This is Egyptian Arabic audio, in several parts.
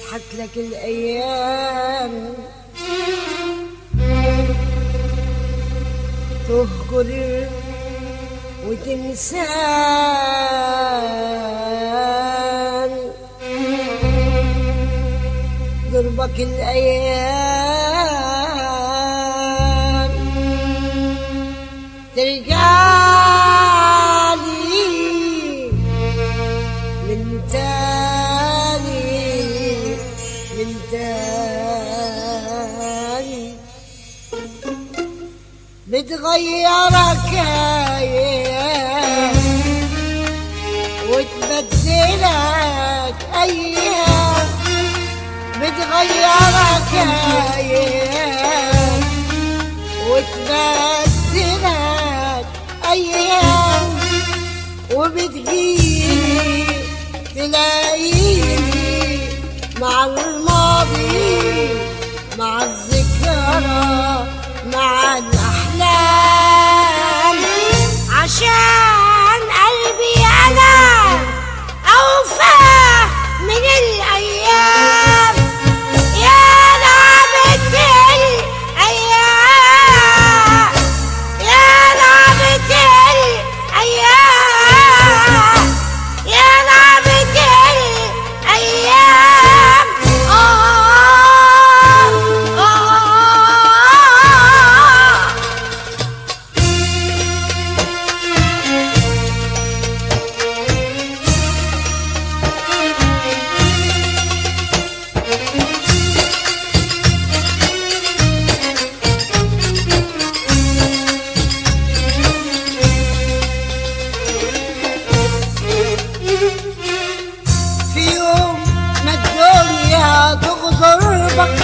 تضحك لك الأيام تهجر وتنسان ضربك الأيام ترجعلي من تاني من تاني بتغيرك ايام وتبدلك ايام بتغيرك ايام وتبدلك ايام وبتجيلي تلاقيني مع الماضي مع الذكرى مع الأحلام عشان قلبي أنا أوفى من الأيام يا لعبة الأيام يا لعبة الأيام يا لعبة الأيام آه آه في يوم ما الدنيا تغدر بك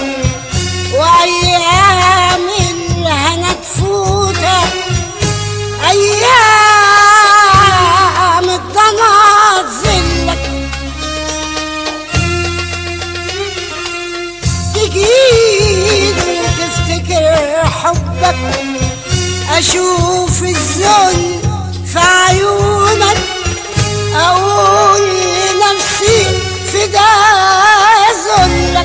وايام الهنا تفوتك ايام الضنا تذلك تجيد تفتكر حبك اشوف الذل في عيونك أقول لنفسي فدا ذلك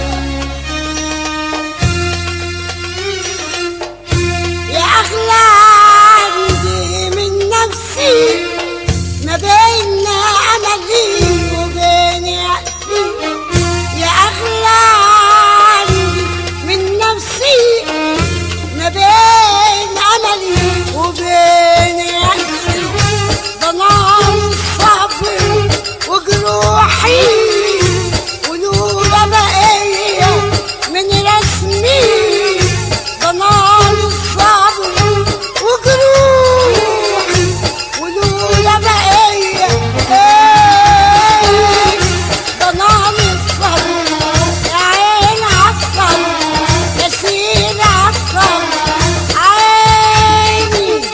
يا أغلى عندي من نفسي ما بين أملي وبين يأسي يا أغلى عندي من نفسي ما بين أملي وبين يأسي ضنان الصبر وجروحي ولولا بقية من رسمي ضنان الصبر وجروحي ولولا بقية إيه ضنان الصبر يا عين عالصبر يا سيدي عالصبر عيني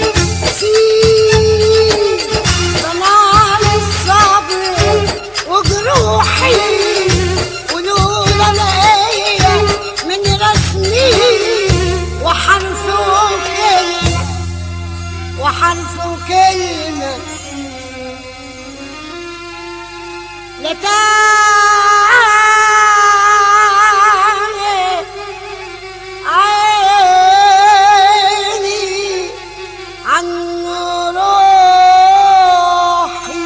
سيدي ضمان الصبر وجروحي ولولا لقيا من رسمي وحرف وكلمة وحرف وكلمة لا تعالي عيني عن روحي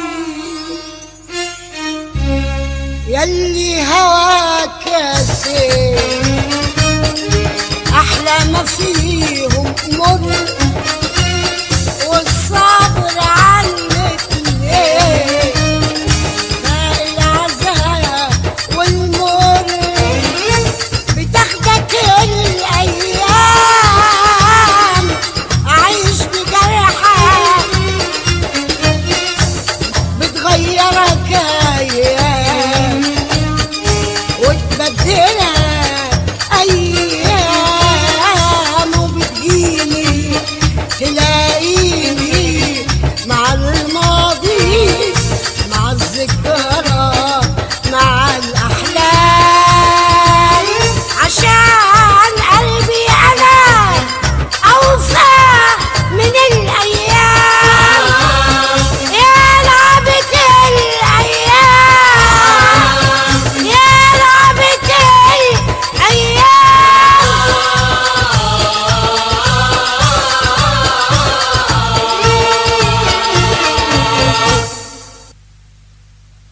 يلي هواك يا سيد احلى ما في